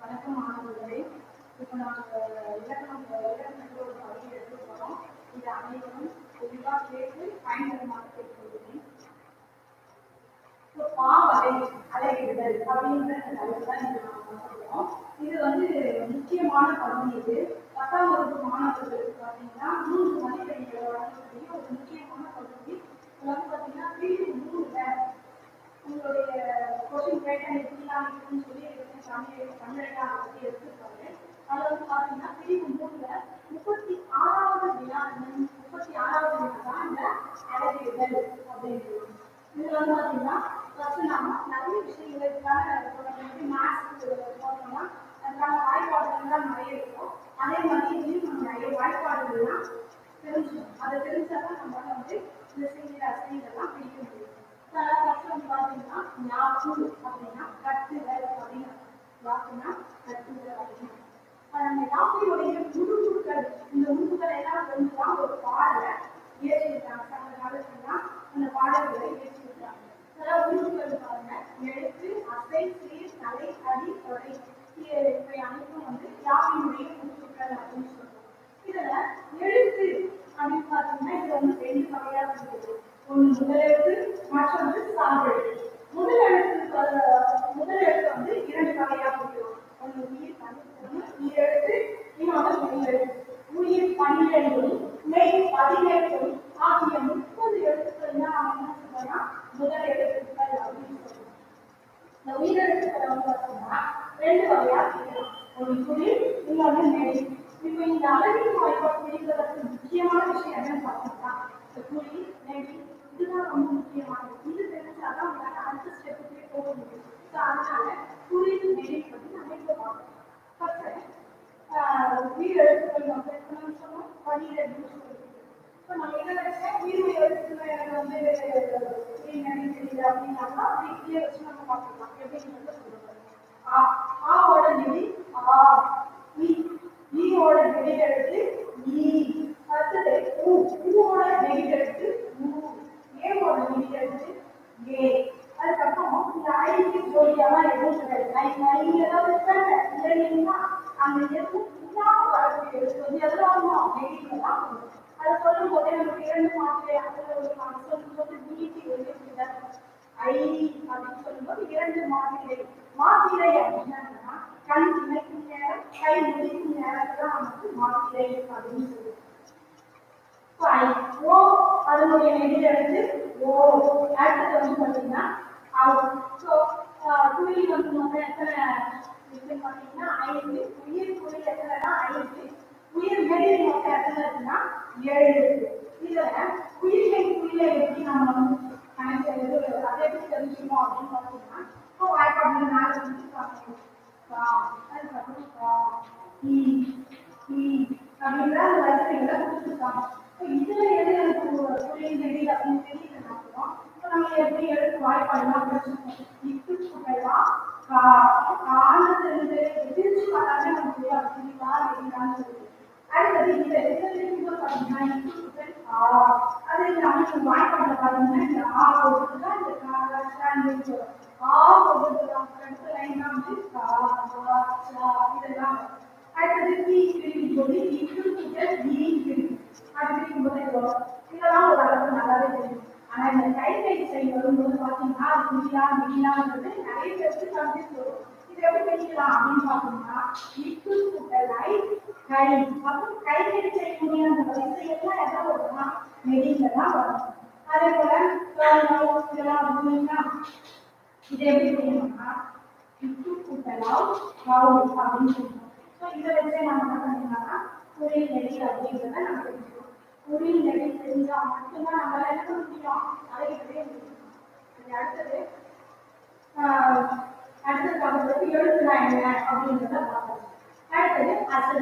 வணக்கம் மாணவர்களே இப்போ நாங்கள் இலக்கணம் இலக்கணத்தில் ஒரு பகுதி எடுத்து போகிறோம் இது அனைவரும் தெளிவாக கேட்டு பயன்பெறுமாறு கேட்டுக்கொள்கிறேன் இப்போ பாவலை அலையிடுதல் அப்படின்ற இந்த தலைப்பு தான் இன்று நாம் பார்க்கிறோம் இது வந்து முக்கியமான பகுதி இது பத்தாம் வகுப்பு மாணவர்களுக்கு பார்த்தீங்கன்னா மூன்று மதிப்பெண்களை வழங்கக்கூடிய ஒரு முக்கியமான பகுதி இது வந்து பார்த்தீங்கன்னா பிரிவு மூணுல உங்களுடைய கொஸ்டின் பேட்டர்ன் எப்படிலாம் இருக்குன்னு சொல்லி எடுத்து தமிழ் தமிழக பற்றி எடுத்துருக்காங்க அதில் வந்து பார்த்தீங்கன்னா பிரிவு மூணுல முப்பத்தி ஆறாவது வினா முப்பத்தி ஆறாவது வினா தான் இந்த அழகிடுதல் அப்படின்றது இதுல வந்து பார்த்தீங்கன்னா ஃபர்ஸ்ட் நாம நிறைய விஷயங்களுக்கான மேக்ஸ் போனோம்னா அதுக்கான வாய்ப்பாடுகள் தான் நிறைய இருக்கும் அதே மாதிரி இதுலயும் நம்ம நிறைய வாய்ப்பாடுகள்லாம் தெரிஞ்சுக்கணும் அதை தெரிஞ்சாதான் நம்மளால வந்து இந்த செய்தியில அசைதெல்லாம் பிடிக்க முடியும் ஃபர்ஸ்ட் வந்து பார்த்தீங்கன்னா யாப்பு அப்படின்னா கட்டுதல் அப்படின்னு யாப்புனா கட்டுதல் அப்படின்னு அந்த யாப்பையுடைய உறுப்புகள் இந்த உறுப்புகள் எல்லாம் தெரிஞ்சுதான் ஒரு பாடலை இயற்றிருக்காங்க சங்க காலத்துலாம் அந்த பாடல்களை இயற்றிருக்காங்க அதெல்லாம் உறுப்புகள் பாருங்க எழுத்து அசை சீர் தலை அடி தொடை இது இவை அனைத்தும் வந்து யாப்பினுடைய உறுப்புகள் அப்படின்னு சொல்றோம் இதுல எழுத்து அப்படின்னு பார்த்தீங்கன்னா இது வந்து ரெண்டு வகையா இருக்குது ஒன்று முதலெழுத்து மற்றொன்று சார்பெழுத்து முதல் எழுத்து அஹ், முதல் எழுத்து வந்து இரண்டு வகையா பிரிக்கிறோம் ஒன்று உயிர் பன்னிரண்டு ஈரெழுத்து இன்னொன்று மெய்யெழுத்து உயிர் பன்னிரெண்டும் மெய் பதினெட்டும் ஆகிய முப்பது எழுத்துக்கள் தான் நம்ம என்ன சொல்றோம்னா முதல் எழுத்துக்கள் அப்படின்னு சொல்றோம் இந்த உயிரெழுத்துக்களை வந்து பார்த்தோம்னா ரெண்டு வகையா பிரிக்கலாம் ஒன்று குளிர் இன்னொன்று நெய் இப்போ இந்த அழகின் வாய்ப்பாடு பிரிக்கிறதுக்கு முக்கியமான விஷயம் என்னன்னு பார்த்தோம்னா இந்த குளிர் நெய் இதுதான் ரொம்ப முக்கியமானது இது தெரிஞ்சாதான் உங்களால அடுத்த ஸ்டெப்புக்கே போக முடியும் ஸோ அதனால குளிர் நெய் பற்றி நம்ம இப்போ பார்க்கலாம் ஃபர்ஸ்ட் உயிர் எழுத்துக்கள் வந்து எத்தனை சொன்னோம் பன்னிரெண்டு சொல்லிருக்கு இப்போ நம்ம என்ன நினைச்சேன் உயிர் எழுத்துக்கள் எனக்கு வந்து உயிர் நெய் தெரியல அப்படின்னாக்கா அப்படி இப்படியே வச்சு நம்ம பார்க்கலாம் எப்படிங்கிறத சொல்லுவாங்க ஆ ஆவோட நெறி ஆ இ ஈயோட நெறி எழுத்து ஈ அடுத்தது ஊ ஊவோட நெறி எழுத்து ஊ ஏவோட நெறி எழுத்து ஏ அதுக்கப்புறம் இந்த ஐக்கு ஜோடியாலாம் எதுவும் கிடையாது ஐ ஐ ஏதாவது இருக்காங்க இல்லைன்னா அந்த எதுவும் இல்லாம வரக்கூடிய எழுத்து வந்து எதுல வருமோ நெறியில தான் வரும் அதை சொல்லும் போதே நமக்கு இரண்டு மாத்திரை அதுல ஒரு நம்ம சொல்லும் போது நீட்டி எழுதி ஐ அப்படின்னு சொல்லும்போது இரண்டு மாத்திரை மாத்திரை அப்படின்னா என்னன்னா, கண் இமைக்கும் நேரம் கை முடிக்கும் நேரத்துல நமக்கு மாத்திரை அப்படின்னு சொல்லுவோம் So, I, ஓ அதனுடைய நெடில் எழுத்து ஓ அடுத்தது வந்து பார்த்தீங்கன்னா அவுட் ஸோ குயில் வந்து நம்ம எத்தனை இருக்குன்னு பார்த்தீங்கன்னா ஐந்து உயிர் குயில் எத்தனைனா ஐந்து உயிர் நெடில் மொத்தம் எத்தனை இருக்குன்னா ஏழு இருக்கு இதுல குயிலை குயிலை எப்படி நம்ம வந்து கணக்கு அதை எப்படி தெரிஞ்சுக்கணும் அப்படின்னு பார்த்தீங்கன்னா இப்போ வாய்ப்பாடு நாலு வந்து பார்க்கணும் கா அதுக்கப்புறம் கா ஈ ஈ அப்படின்ற அந்த வரிசைகளை கொடுத்துருக்காங்க இப்போ இதுல எது எனக்கு புரியும் தெரியல அப்படின்னு தெரியல அப்புறம் இப்போ நம்ம எப்படி எழுத்து வாய்ப்பாடுலாம் படிச்சிருக்கோம் இட்டு புகையா கா காலத்துல இருந்து எதிர்த்து பார்த்தாலே நமக்கு தெரியாது புரியுதா தெரியுதான்னு சொல்லிட்டு அடுத்தது இந்த எதிர்த்து பார்த்தீங்கன்னா இட்டு புகை ஆ அது நம்ம வாய்ப்பாடுல பார்த்தீங்கன்னா இந்த ஆ போட்டுருக்கா இந்த கா ஸ்டாண்ட் ஆ போட்டுருக்கா அடுத்த லைன் தான் வந்து கா கா சா இதெல்லாம் வரும். அடுத்தது ஈ பிரிவு சொல்லி இட்டு புகை ஈ பிரிவு அது பிரிக்கும் போது இது வரும். இதெல்லாம் ஓரளவுக்கு நல்லாவே தெரியும் ஆனா இந்த கை கை செயல் வரும்போது பாத்தீங்கன்னா அது முடியலா முடியலாங்கிறது நிறைய பேருக்கு கன்ஃபியூஸ் வரும் இது எப்படி பண்ணிக்கலாம் அப்படின்னு பார்த்தோம்னா இட்டு கூட்டலை கை அப்புறம் கை கை செய்யக்கூடிய அந்த வரிசை எல்லாம் எதா வரும்னா நெடில தான் வரும் அதே போல கர்ணம் இதெல்லாம் வருதுங்களா இது எப்படி செய்யணும்னா இட்டு கூட்டலாம் கவு அப்படின்னு சொல்லுவோம் ஸோ இதை வச்சு நம்ம என்ன பண்ணிக்கலாம்னா குறில் நெடி அப்படிங்கிறத நம்ம தெரிஞ்சுக்கணும் குறில் நெடி தெரிஞ்சா மட்டும்தான் நம்மளால என்ன பண்ண முடியும் அழைக்கவே முடியும் இது அடுத்தது ஆஹ், அடுத்தது பார்க்கறது எழுத்துனா என்ன அப்படிங்கிறத பார்ப்போம் அடுத்தது அசை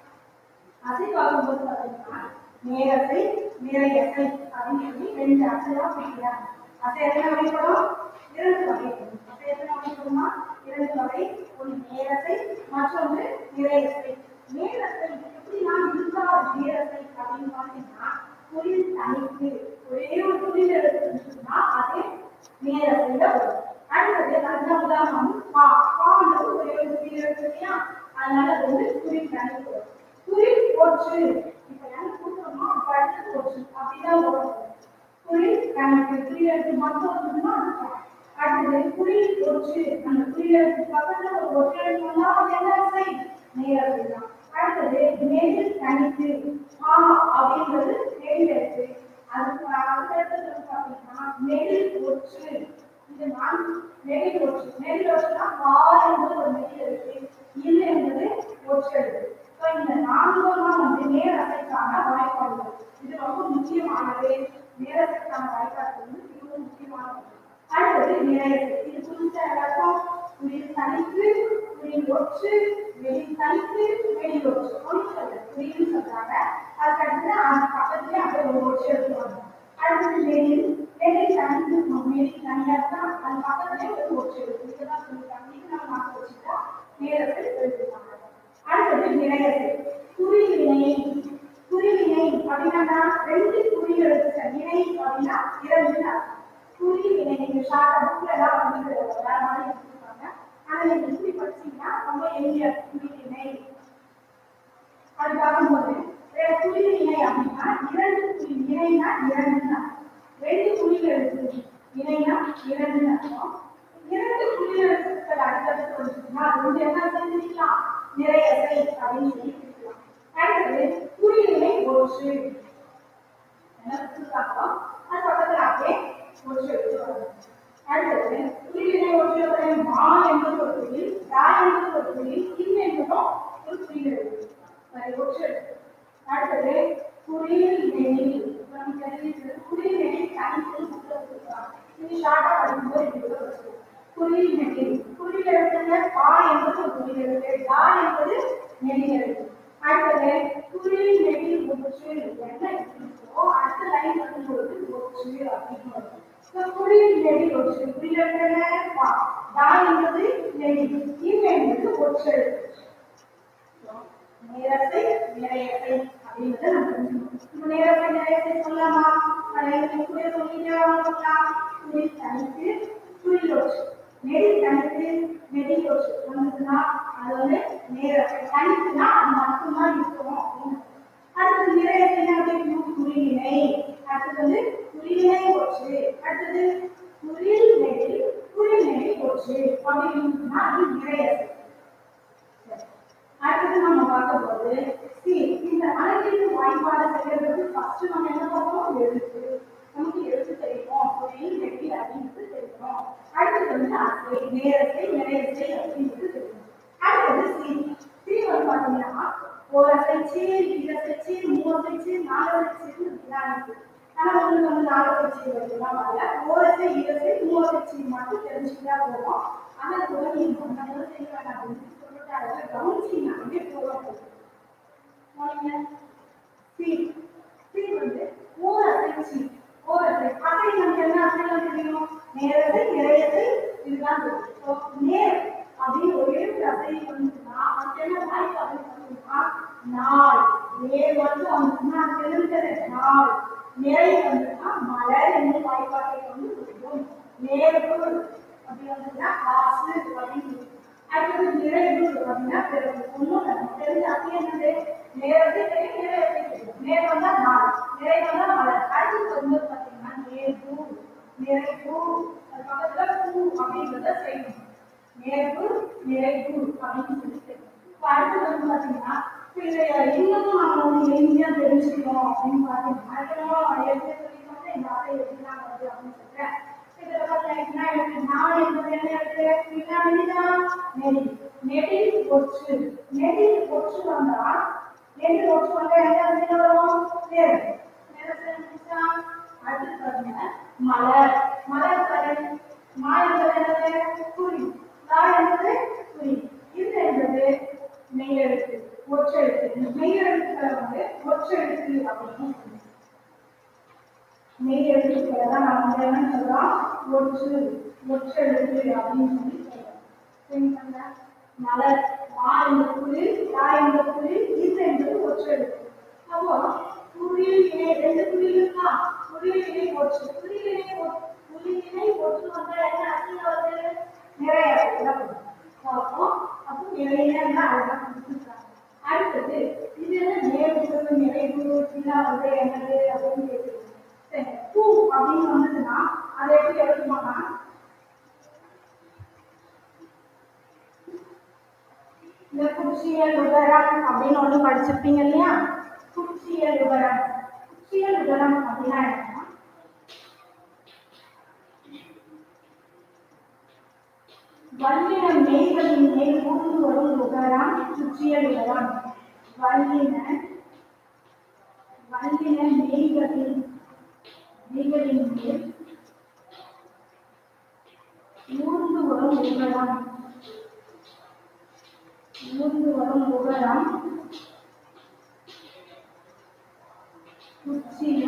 அசை பார்க்கும்போது பார்த்தீங்கன்னா நேரசை நிறையசை அப்படின்னு சொல்லி ரெண்டு அசையா பிரிக்கிறாங்க அசை எத்தனை வகைப்படும் இரண்டு வகைப்படும் அசை எத்தனை வகைப்படுமா இரண்டு வகை ஒன்று நேரசை மற்றொன்று நிறையசை நேரசை எப்படின்னா இருந்தா நேரசை அப்படின்னு பார்த்தீங்கன்னா புரில் தனித்து ஒரே ஒரு புரில் எடுத்துன்னா அது நேரசையில வரும் அடுத்தது அதுதான் உதாரணம் பா பான்றது ஒரே ஒரு புரில் எடுத்து இல்லையா அதனால அது வந்து குறில் கணிப்பு குறில் ஒற்று இப்ப என்ன கொடுக்குறோமோ அப்ப அடுத்து ஒற்று அப்படிதான் வரும் குறில் கணக்கு குறியெழுத்து மட்டும் இருந்ததுன்னா அது அடுத்தது குறில் ஒற்று அந்த குறியெழுத்து பக்கத்துல ஒரு ஒற்றெழுத்து வந்தா அது என்ன வரிசை நேரத்தை தான் அடுத்தது நெல் கணிப்பு ஆமா அப்படின்றது நெல் எழுத்து அதுக்கு அடுத்த இடத்துல வந்து பாத்தீங்கன்னா நெல் ஒற்று இது நான் நெல் ஒற்று நெல் ஒற்றுனா பால் என்பது ஒரு நெல் எழுத்து இது என்பது ஒற்று எழுத்து So, இந்த நான்கும் தான் வந்து நேரத்தைக்கான வாய்ப்பாடுகள் இது ரொம்ப முக்கியமானது நேரத்திற்கான வாய்ப்பாடு வந்து மிகவும் முக்கியமானது அடுத்தது நிறையத்து இது புரிஞ்ச எல்லாருக்கும் குறியில் தனித்து குறியில் ஒற்று வெளியில் தனித்து வெளியில் ஒற்று ஒன்று குறியில் சொல்றாங்க அதுக்கு அடுத்து அந்த பக்கத்துலயே அப்படியே ஒரு ஒற்று எடுத்துவாங்க அடுத்தது வெளியில் வெளியில் தனித்து வெளியில் தனியா தான் அது பக்கத்துலயே ஒரு ஒற்று எடுத்து இதெல்லாம் சொல்லிட்டாங்க இது நம்ம மாற்றி வச்சுட்டா நேரத்தை எழுதிருக்காங்க அடுத்தது நிறையத்து குறிவினை குறிவினை அப்படின்னா ரெண்டு குறி எழுத்துக்கள் இணை அப்படின்னா இரண்டு அர்த்தம் குறிவினை நீங்க ஷார்ட்டா புக்ல எல்லாம் வந்து வேற மாதிரி எடுத்துருக்காங்க ஆனா நீங்க இப்படி படிச்சீங்கன்னா ரொம்ப எளிய குறிவினை அது பார்க்கும்போது வேற குறிவினை அப்படின்னா இரண்டு குறி இணைனா இரண்டுன்னா ரெண்டு குறி எழுத்து இணைனா இரண்டு அர்த்தம் இரண்டு குறி எழுத்துக்கள் அடுத்தடுத்து வந்துச்சுன்னா அது வந்து என்ன செஞ்சுக்கலாம் நிறைய அப்படின்னு சொல்லி பிரிக்கலாம் அடுத்தது குறிவினை ஒற்று என்ன கொடுத்துருக்காங்களோ அது பக்கத்துல அப்படியே ஒற்று எடுத்துருவாங்க அடுத்தது குறிவினை ஒற்று மா என்பது ஒரு குறி தா என்பது ஒரு குறி இன் என்பதும் ஒரு குறி எழுத்து சரி ஒற்று எழுத்து அடுத்தது குறியில் நெடில் இப்ப நமக்கு தெரிஞ்சது குறியில் நெடில் தனித்து புக்ல கொடுத்துருக்காங்க இது ஷார்ட்டா படிக்கும்போது இப்படி கூட வச்சுக்கலாம் குறியில் நெடில் குறியில் எழுத்துங்க பா என்பது ஒரு குறி எழுத்து தா என்பது நெடில் எழுத்து அடுத்தது குறியில் நெடில் ஒற்று என்ன இருக்கோ அடுத்த லைன் வரும்போது ஒற்று அப்படின்னு வரும் So, குறியில் நெடில் ஒற்று குறியில் எழுத்துங்க பா தா என்பது நெடில் இன் என்பது ஒற்று எழுத்து நேரத்தை நிறையத்தை அப்படின்றத நம்ம தெரிஞ்சுக்கணும் இப்போ நேரத்தை நிறையத்தை சொல்லலாமா அதை கூட சொல்லிட்டே வரலாம் குறில் தனித்து குறில் ஒற்று நெடில் தனித்து நெடில் ஒற்று வந்ததுன்னா அது வந்து நேரத்தை தனித்துனா அது மட்டும்தான் இருக்கும் அப்படின்னு அடுத்தது நிறையத்தை என்ன வைக்கணும் குறியினை அடுத்தது வந்து குறியினை ஒற்று அடுத்தது குறில் நெடில் குறில் நெடில் ஒற்று அப்படின்னு அது நிறையத்தை அடுத்தது நம்ம பார்க்க போது சி இந்த அழகிற்கு வாய்ப்பாடு செய்யறதுக்கு ஃபர்ஸ்ட் நம்ம என்ன பண்ணுவோம் எழுத்து நமக்கு எழுத்து தெரியும் பொருள் வெட்டி அப்படின்றது தெரியும் அடுத்தது வந்து அசை நேரத்தை நிறையத்தை அப்படின்றது தெரியும் அடுத்தது சி சி வந்து பார்த்தீங்கன்னா ஒரு அசைச்சு இரசைச்சு மூணு அசைச்சு நாலு அசைச்சு இப்படிலாம் இருக்கு ஆனா உங்களுக்கு வந்து நாலு அசைச்சு வரைக்கும் வரல ஒரு அசை இரசை மூணு அசைச்சு மட்டும் தெரிஞ்சுக்கிட்டா போதும் ஆனா கூட நீங்க அந்த மாதிரி செய்ய வேண்டாம் அப்படின்னு சொல்லிட்டு அதில் கவனிச்சீங்கன்னாலே போதும் போனீங்க சி சி வந்து ஓர் அசைச்சி ஓர் அசை அசை நமக்கு என்ன அசைலாம் தெரியும் நேரத்தை நிறையத்தை இதுதான் தெரியும் ஸோ நேர் அப்படின்னு ஒரே ஒரு அசை வந்துச்சுன்னா அதுக்கு என்ன வாய்ப்பு அப்படின்னு பார்த்தீங்கன்னா நாள் நேர் வந்து வந்துச்சுன்னா அதுக்கு என்ன தெரியுது நாள் நிறை வந்துச்சுன்னா மலர் என்று வாய்ப்பாட்டை வந்து முடியும் நேர்வு அப்படி வந்துச்சுன்னா காசு அப்படின்னு இருக்கும். அடுத்தது நிறைவு அப்படின்னா பிறகு ஒன்றும் நமக்கு தெரிஞ்ச அப்படியே என்னது நேரத்தை தெரியும் நிறையத்தை தெரியும் நேர் வந்தா நாள் நிறை வந்தா மலர் அடுத்தது வந்து பார்த்தீங்கன்னா நேர்வு நிறைவு அது பக்கத்துல பூ அப்படின்றத செய்யணும் நேர்வு நிறைவு அப்படின்னு சொல்லி தெரியும் இப்போ அடுத்தது வந்து பார்த்தீங்கன்னா இப்போ இதை இன்னும் நம்ம வந்து எளிமையா தெரிஞ்சுக்கணும் அப்படின்னு பார்த்தீங்கன்னா அதுக்கப்புறம் எப்படி சொல்லிக்கணும் இந்த ஆசை எப்படிலாம் வருது அப்படின்னு சொல்றேன் இதுல பார்த்தீங்கன்னா எனக்கு நான் என்பது என்ன இருக்கு பின்னாடிதான் நெடில் நெடில் ஒற்று நெடில் ஒற்று வந்தா நெடில் ஒற்று வந்தா என்ன என்ன வரும் நேர் நேரத்தில் முடிச்சா அடுத்து பாருங்க மலர் மலர் கரை மா என்பது என்னது குறி தா என்பது குறி இது என்பது மெய்யெழுத்து ஒற்றெழுத்து இந்த மெய்யெழுத்துக்களை வந்து ஒற்றெழுத்து அப்படின்னு சொல்லுவோம் மெய் எழுத்துக்களை தான் நம்ம வந்து என்ன சொல்றோம் ஒற்று ஒற்றெழுத்து அப்படின்னு சொல்லி சொல்றோம் சரிங்களா? மலர் மா என்ற குறி தா என்ற குறி இது என்பது ஒற்றெழுத்து அப்போ குறியில் இணை ரெண்டு குறியில் இருக்கா குறியில் இணை ஒற்று குறியில் இணை ஒற்று குறியில் இணை ஒற்று வந்தா என்ன அசிங்க வருது நிறைய பார்ப்போம் அப்போ நிறைய அழகாக கொடுத்துருக்காங்க அடுத்தது இது என்ன நேர்வு நிறைவு இல்லா வந்து என்னது அப்படின்னு கேட்குறீங்க சரி பூ அப்படின்னு வந்ததுன்னா அதை எப்படி எழுதுமானா இந்த குச்சியல் உதரம் அப்படின்னு ஒன்று படிச்சிருப்பீங்க இல்லையா குச்சியல் உதரம் குச்சியல் உதரம் அப்படின்னா என்னன்னா வல்லின மேய்களின் மேல் ஊர்ந்து வரும் உகரம் குச்சியல் உதரம் வல்லின வல்லின மேய்களின் மேய்களின் மேல் ஊர்ந்து வரும் உகரம் ஊர்ந்து வரும் உகரம் குச்சிய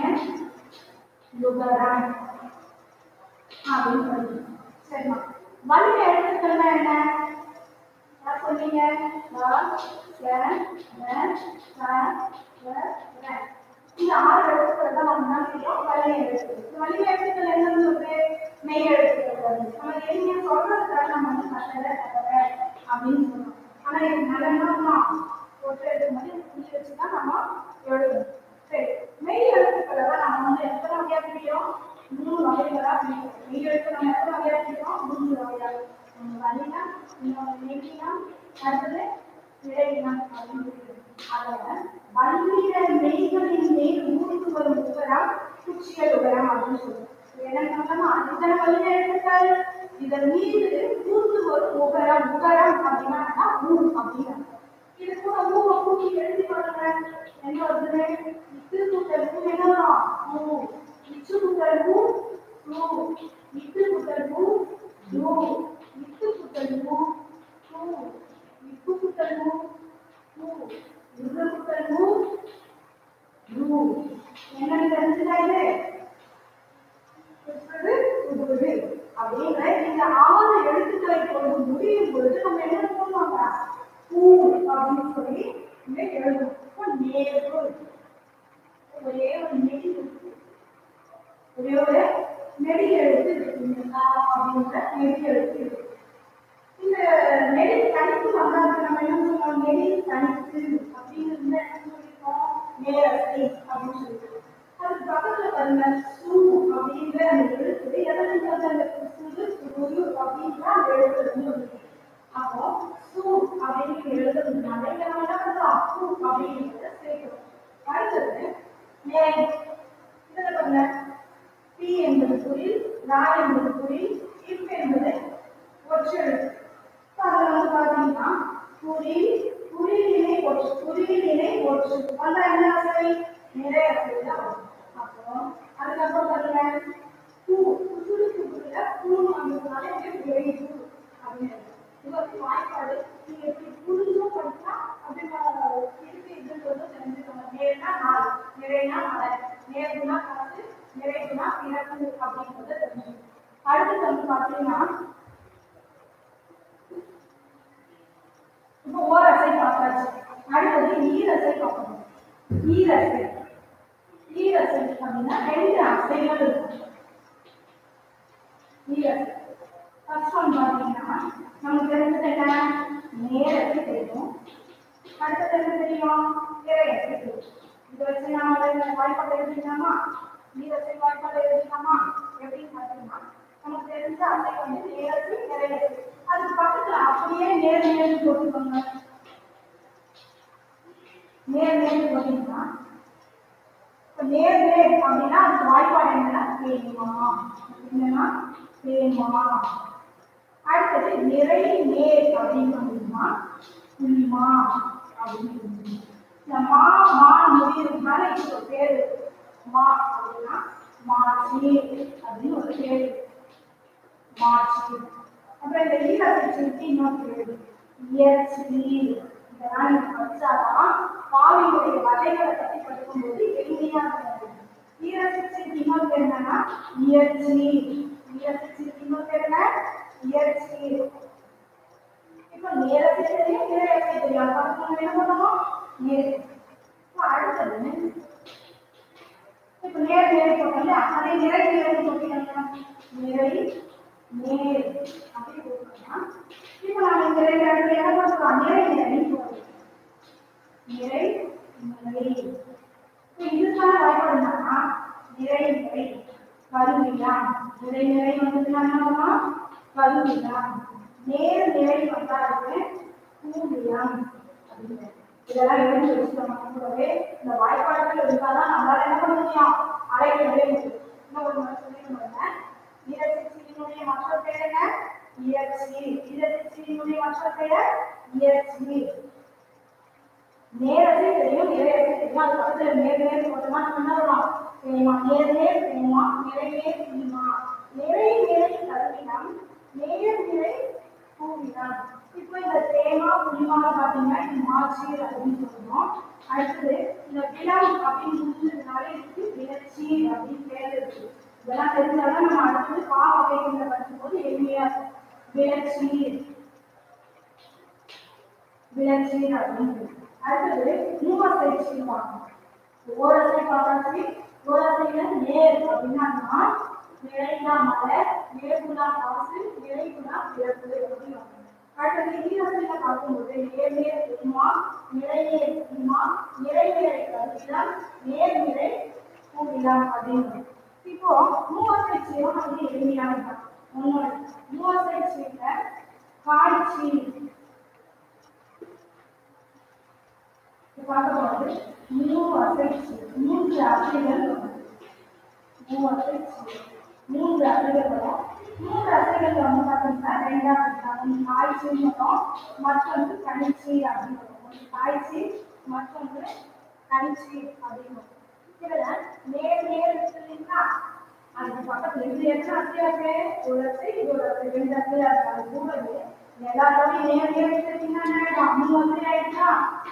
லுகரம் அப்படின்னு சொல்லுங்க சரிம்மா வலிமை எழுத்துக்கள்னா என்ன நான் சொன்னீங்க வ, க, ர, ச, வ, ர. இந்த ஆறு எழுத்துக்கள் தான் நம்ம என்ன செய்யும் வலிமை எழுத்துக்கள் இந்த வலிமை எழுத்துக்கள் என்னன்னு சொல்றது மெய் எழுத்துக்கள் வருது நம்ம எளிமையா சொல்றதுக்காக நம்ம வந்து கட்டளை கட்டளை அப்படின்னு சொல்றோம் ஆனா இது நல்ல போட்டு எழுதும் போது புள்ளி வச்சு தான் நம்ம எழுதணும் சரி மெய் எழுத்துக்களை தான் நம்ம வந்து எத்தனை வகையா பிரிக்கிறோம் மூணு வகைகளா பிரிக்கிறோம் மெய் எழுத்து நம்ம எத்தனை வகையா பிரிக்கிறோம் மூணு வகையா ஒன்று வலினா இன்னொன்று நெகினா அடுத்தது இடையினா அப்படின்னு பிரிக்கிறோம் அதோட வல்லிட மெய்களின் மேல் ஊர்ந்து வரும் உகரம் குச்சியல் உகரம் அப்படின்னு சொல்லுவோம் என்னன்னா இத்தனை வல்லிட எழுத்துக்கள் இதன் மீது ஊர்ந்து வரும் உகரம் உகரம் அப்படின்னா ஊ அப்படின்னு இது கூட ஊவை கூட்டி எழுதி பாருங்க என்ன வருது இத்து கூட்டல் ஊ என்ன வரும் ஊ இச்சு கூட்டல் ஊ ஊ இத்து கூட்டல் ஊ ஊ இத்து கூட்டல் ஊ ஊ இப்பு கூட்டல் ஊ ஊ இரு கூட்டல் ஊ ஊ என்னன்னு தெரிஞ்சுதா இது சொல்றது புதுது அப்படின்ற இந்த ஆறு எழுத்துக்களை கொண்டு முடியும் பொழுது நம்ம என்ன பண்ணுவாங்க பூ அப்படின்னு சொல்லி இங்க எழுதும் இப்போ நேர்வு ஒரே ஒரு நெடி இருக்கு. ஒரே ஒரு நெடி எழுத்து இருக்கு இந்த கா அப்படின்ற நெடி எழுத்து இருக்கு இந்த நெடி தனித்து வந்தாங்க நம்ம என்ன சொல்லுவோம் நெடி தனித்து அப்படின்னு இருந்தா என்ன சொல்லிருக்கோம் நேரத்தை அப்படின்னு சொல்லிருக்கோம் அதுக்கு பக்கத்துல பாருங்க சு அப்படின்ற அந்த எழுத்து எதற்கு வந்து அந்த சுடு சுடு அப்படின்ற அந்த எழுத்து வந்து வந்துருக்கு. அப்போ சு அப்படின்னு எழுதுறதுனால இங்க நம்ம என்ன பண்றோம் சு அப்படின்றத சேர்க்கிறோம் அடுத்தது நேர் இதுல பாருங்க பி என்பது குறில் ரா என்பது குறில் இப் என்பது ஒற்றெழுத்து இப்ப அதுல வந்து பாத்தீங்கன்னா குறில் குறிலினை ஒற்று குறிலினை ஒற்று வந்தா என்ன அசை நிறைய அசை தான் வரும் அப்போ அதுக்கப்புறம் பாருங்க பூ சுருக்கு புரியல பூன்னு வந்ததுனால இது விரைவு அப்படின்னு இது வந்து வாய்ப்பாடு நீங்க எப்படி புரிஞ்சும் படிச்சா அப்படி இருக்கு இதுன்றது தெரிஞ்சுக்கோங்க நேர்னா நாள் நிறைனா மலை நேர்னா காசு நிறைவுனா பிறப்பு அப்படின்றத தெரிஞ்சுக்கணும் அடுத்து வந்து பார்த்தீங்கன்னா இப்போ ஓரசை பார்த்தாச்சு அடுத்தது ஈரசை பார்க்கணும் ஈரசை ஈரசை அப்படின்னா ரெண்டு அசைகள் இருக்கும் ஈரசை ஃபர்ஸ்ட் ஒன் பார்த்தீங்கன்னா நமக்கு தெரிஞ்சது என்ன நேரத்தை தெரியும் அடுத்தது என்ன தெரியும் இறையத்தை தெரியும் இதை வச்சு நாம வாய்ப்பாடு எழுதிக்கலாமா ஈரசை வாய்ப்பாடு எழுதிக்கலாமா எப்படின்னு பார்த்தீங்கன்னா நமக்கு தெரிஞ்ச அசை வந்து நேரத்தை இறையத்தை அதுக்கு பக்கத்துல அப்படியே நேர் நேர்னு போட்டுக்கோங்க நேர் நேர்னு போட்டீங்கன்னா இப்ப நேர் நேர் அப்படின்னா அதுக்கு வாய்ப்பாடு என்னன்னா தேமா என்னன்னா தேமா அடுத்தது நிறை நேர் அப்படின்னு சொன்னீங்கன்னா புலிமா அப்படின்னு சொல்லுவீங்க. இந்த மா மா முடியிருந்தால இதுக்கு ஒரு பேர் இருக்கு. மா அப்படின்னா மாச்சி அப்படின்னு ஒரு பேர் இருக்கு. மாச்சி அப்புறம் இந்த ஈரத்திற்கு இன்னொரு பேர் இயற்சி இதெல்லாம் நீங்க படிச்சாதான் பாவிகளுடைய வகைகளை பத்தி படிக்கும்போது எளிமையாக இருக்கும் ஈரத்திற்கு இன்னொரு பேர் என்னன்னா இயற்சி ஈரத்திற்கு இன்னொரு பேர் என்ன இயற்சி இப்போ நேரத்தை தெரியும் நேரத்தை தெரியும் அப்ப நம்ம என்ன பண்ணுவோம் நேர் இப்போ அடுத்தது இப்போ நேர் நேர் போட்டோம்ல அதே நிறை நேரம் போட்டீங்கன்னா நிறை நேர் அப்படி போட்டுக்கலாம் இப்போ நம்ம இந்த ரெண்டு இடத்துல என்ன பண்ணுறோம் நிறை நிறை போடுறோம் நிறை நிறை இப்போ இதுக்கான வாய்ப்பு என்னன்னா நிறை நிறை கருவிலாம் நிறை நிறை வந்ததுன்னா என்னன்னா கருவிலாம் நேர் நிறை வந்தா இருக்கு கூடியம் அப்படின்னு இதெல்லாம் எழுதி வச்சுக்கோங்க கூடவே இந்த வாய்ப்பாடுகள் இருந்தாதான் நம்மளால என்ன பண்ண முடியும் அழைக்கவே முடியும் இன்னும் ஒரு முறை சொல்லிடுங்க இயற்சியினுடைய மற்றொரு பெயர் என்ன இயற்சி இயற்சியினுடைய மற்றொரு பெயர் இயற்சி நேரத்தை தெரியும் நிறையத்தை தெரியும் அது பக்கத்துல நேர் நேர் போட்டோம்னா நம்ம என்ன பண்ணுவோம் தெரியுமா நேர் நேர் தெரியுமா நிறை நேர் தெரியுமா நிறை நிறை கருவினம் நேர் நிறை பூவினம் இப்போ இந்த தேமா புலிமா பார்த்தீங்கன்னா இது மாச்சி அப்படின்னு சொல்லுவோம் அடுத்தது இந்த விலம் அப்படின்னு முடிஞ்சதுனால இதுக்கு விளச்சி அப்படின்னு பேர் இருக்கு இதெல்லாம் தெரிஞ்சாதான் நம்ம அடுத்தது பா வகைகளை படிக்கும்போது எளிமையா இருக்கும் விளச்சி விளச்சி அப்படின்னு அடுத்தது மூவசை பார்க்கணும் ஓரசை பார்த்தாச்சு ஓரசையில நேர் அப்படின்னா நிலைனா மலை நேர்குணா காசு நிலைகுணா பிறப்பு அப்படின்னு வரும். அடுத்தது ஈரசையில பார்க்கும்போது நேர் நேர் உமா நிலைநேர் உமா நிறைநேரை கருவிலம் நேர்நிலை கூடிலாம் அப்படின்னு வரும். இப்போ மூவசை சீரம் வந்து எளிமையான ஒன்று மூவசை சீர்ல காய்ச்சி பார்க்கும்போது மூணு அசைச்சு மூன்று அசைகள் வரும். மூணு அசைச்சு மூன்று அசைகள் வரும் மூன்று அசைகள் வந்து பார்த்தீங்கன்னா ரெண்டா பிரிப்பாங்க காய்ச்சி மட்டும் மற்றொன்று கணிச்சி அப்படின்னு வரும் ஒன்று காய்ச்சி மற்றொன்று கணிச்சி அப்படின்னு வரும் இதுல நேர் நேர் இருக்கு இல்லைங்களா அதுக்கு பக்கத்துல இது எத்தனை அசையா இருக்கு ஒரு அசை இது ஒரு அசை ரெண்டு அசையா இருக்கு அது கூடவே எல்லாருமே நேர் நேர் எடுத்துட்டீங்கன்னா என்ன ஆயிடும் மூணு அசை ஆயிடுச்சா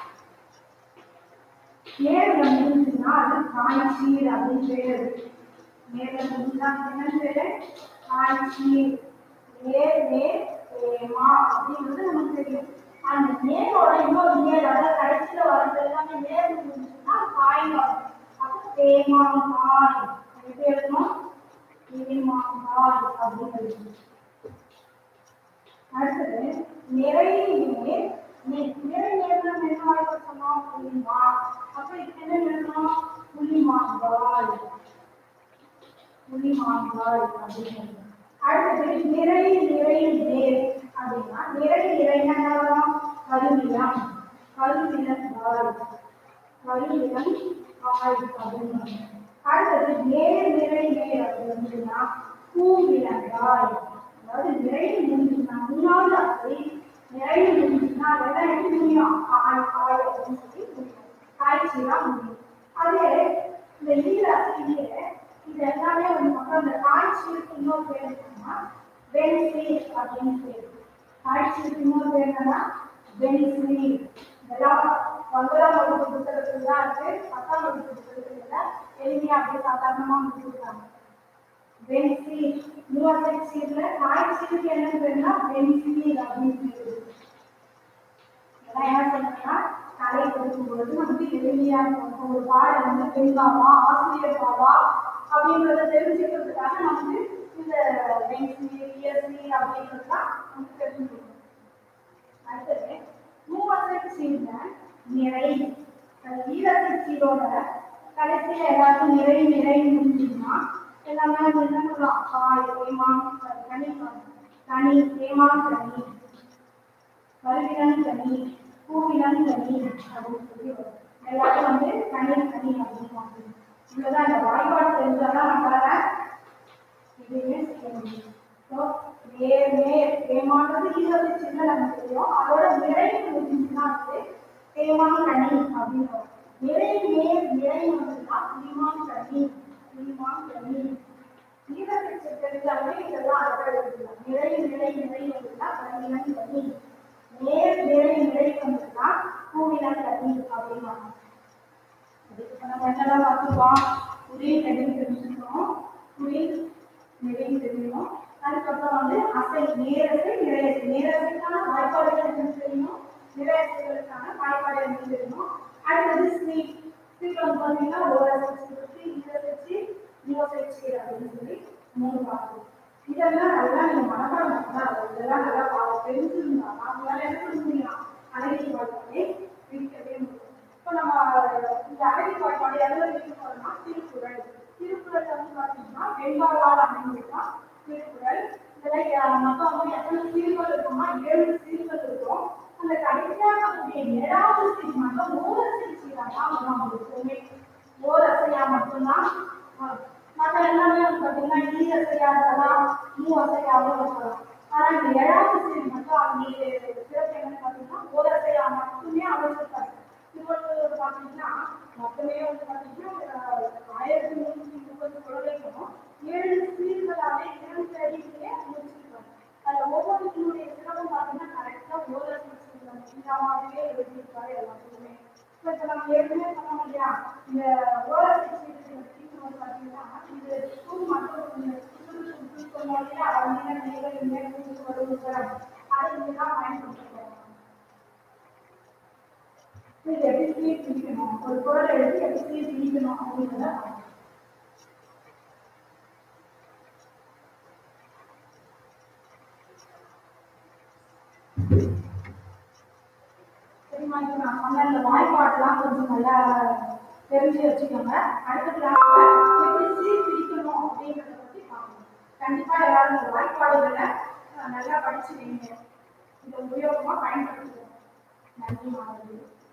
நேர்ல முடிஞ்சுன்னா அது காய்ச்சி அப்படின்னு பேரு நேர்ல முடிஞ்சா என்னன்னு பேரு காய்ச்சி நேர் நேர் ஏமா அப்படிங்கிறது நமக்கு தெரியும் அந்த நேரோட இன்னொரு நேர் அதாவது கடைசியில வர்றது எல்லாமே நேர் முடிஞ்சுன்னா காய் வரும் அப்போ தேமாங்காய் எப்படி எழுதணும் தேமாங்காய் அப்படின்னு எழுதணும் அடுத்தது நிறை நீர் நி- நிறை நேர்ல என்ன வாய்ப்பு சொன்னோம் புளிமா அப்ப இதுக்கு என்ன எழுதணும் புளிமாங்காய் புளிமாங்காய் அப்படின்னு அடுத்தது நிறை நிறை நேர் அப்படின்னா நிறை நிறைன்னா என்ன வரும் கருவிலம் கருவிலங்காய் கருவிலம் காய் அப்படின்னு அடுத்தது நேர் நிறை நேர் அப்படின்னா பூவிலங்காய் அதாவது நிறைவு முடிஞ்சுன்னா மூணாவது அசை நிறைவு முடிஞ்சுன்னா அதெல்லாம் எப்படி முடியும் காய் காய் அப்படின்னு சொல்லி முடியும் காய்ச்சிலாம் முடியும் அதே இந்த ஈர அசையில இது எல்லாமே வந்து மக்கள் இந்த காய்ச்சிக்கு இன்னொரு பேர் இருக்குன்னா வெண்சி அப்படின்னு பேர் காய்ச்சிக்கு இன்னொரு பேர் என்னன்னா வெண்சி இதெல்லாம் ஒன்பதாம் வகுப்பு புத்தகத்துல தான் இருக்கு பத்தாம் வகுப்பு புத்தகத்துல எளிமையா அப்படியே சாதாரணமா முடிச்சிருக்காங்க பென்சீல் நியூயார்க் சீட்ல காய்ச்சலுக்கு என்ன பேருனா பென்சீல் அப்படின்னு பேரு இதெல்லாம் என்ன பண்ணா கலை கொடுக்கும் பொழுது நமக்கு எளிமையா இருக்கும் ஒரு பாடம் வந்து பெண்பாவா ஆசிரியர் பாவா அப்படின்றத தெரிஞ்சுக்கிறதுக்காக நமக்கு இந்த பென்சீல் இயர்சீல் அப்படின்றதுலாம் நமக்கு தெரிஞ்சுக்கணும் அடுத்தது மூவசைட் சீல்ல நிறை ஈரசைட் சீலோட கடைசியில எல்லாருக்கும் நிறை நிறை முடிஞ்சுன்னா எல்லாமே வந்து என்ன சொல்லலாம் காய் தேமான் கனி கனி தேமான் கனி கருவிலன் கனி பூவிலன் கனி அப்படின்னு சொல்லி வரும் எல்லாரும் வந்து கனி கனி அப்படின்னு இவ்வளவுதான் இந்த வாய்ப்பாடு தெரிஞ்சாதான் நம்மளால எதுவுமே செய்ய முடியும் ஸோ நேர் நேர் தேமானது இருபது சின்ன நமக்கு தெரியும் அதோட நிறைவு முடிஞ்சுன்னா வந்து தேமான் கனி அப்படின்னு வரும் நிறை நேர் நிறை வந்துன்னா புலிமான் கனி புலிமான் கனி ஈரப்பச்சு தெரிஞ்சாலே இதெல்லாம் அழகாக எழுதலாம் நிறை நிறை நிறை வந்துன்னா கனிலன் கனி நேர் நிறை நிறை வந்துன்னா பூவிலன் கனி அப்படின்னா அதுக்கு நம்ம என்னெல்லாம் பார்த்துருக்கோம் புரியில் நெடுவு தெரிஞ்சுக்கணும் புரியில் நெடுவு தெரியணும் அதுக்கப்புறம் வந்து அசை நேரசை நிறையசை நேரசைக்கான வாய்ப்பாடுகள் என்னன்னு தெரியணும் நிறையசைகளுக்கான வாய்ப்பாடு என்னன்னு தெரியணும் அடுத்தது ஸ்வீட் ஸ்வீட் வந்து பார்த்தீங்கன்னா ஓரசை இருக்கு ஈரசை யோசிச்சு அப்படின்னு சொல்லி மூணு பார்க்கணும் இதெல்லாம் நல்லா நீங்க மனப்பாடம் பண்ணா இதெல்லாம் நல்லா பா- தெரிஞ்சிருந்தா அவங்களால என்ன பண்ண முடியும் அழகி வாழ்க்கையை பிரிக்கவே முடியும் இப்போ நம்ம இந்த அழகி வாழ்க்கையோட எதில் பிரிக்க போறோம்னா திருக்குறள் திருக்குறள் வந்து பார்த்தீங்கன்னா வெண்பாவால் அமைந்துதான் திருக்குறள் இதில் மொத்தம் எத்தனை சீர்கள் இருக்குமா ஏழு சீர்கள் இருக்கும் அந்த கடைசியாக இருக்கக்கூடிய ஏழாவது சீர் மட்டும் ஓரசை சீராக அவங்க எப்பவுமே ஓரசையா மட்டும்தான் வரும். மற்ற எல்லாமே வந்து பார்த்தீங்கன்னா ஈ அசையா இருக்கலாம் மூ அசையாவும் இருக்கலாம் ஆனா இந்த ஏழாவது சீர் மட்டும் அவங்களுடைய சிறப்பு என்னன்னு பார்த்தீங்கன்னா ஓரசையா மட்டுமே அமைச்சிருக்காங்க திருவள்ளுவர் பார்த்தீங்கன்னா மொத்தமே வந்து பார்த்தீங்கன்னா ஒரு ஆயிரத்தி முன்னூத்தி முப்பது குழந்தைகளும் ஏழு சீர்களாலே இரண்டு அறிவிலே முடிச்சிருக்காங்க அதுல ஒவ்வொருத்தருடைய சிறப்பும் பார்த்தீங்கன்னா கரெக்டா ஓரசை சீர்கள் இந்த மாதிரியே எழுதியிருக்காரு எல்லாத்துக்குமே இப்போ இப்போ நம்ம ஏற்கனவே சொன்னோம் இல்லையா இந்த ஓரசை சீர்கள் வந்து பார்த்தீங்கன்னா இது ஸ்கூல் மட்டும் சொன்னோம் இல்லையா அவங்க நிலைகள் இங்கே வருவாங்க அதை இங்கே தான் பயன்படுத்துகிறோம் இது எப்படி சீர் பிரிக்கணும் ஒரு பொருளை எடுத்து எப்படி சீர் பிரிக்கணும் அப்படிங்கிறத பார்க்கணும். சரிம்மா இப்போ நான் சொன்ன இந்த வாய்ப்பாட்டெல்லாம் கொஞ்சம் நல்லா தெரிஞ்சு வச்சுக்கோங்க அடுத்த கிளாஸ்ல எப்படி சீர் பிரிக்கணும் அப்படிங்கிறத பத்தி பார்க்கணும் கண்டிப்பா எல்லாரும் இந்த வாய்ப்பாடுகளை அஹ், நல்லா படிச்சு வைங்க இதை உபயோகமா பயன்படுத்துவோம் நன்றி மாணவர்களே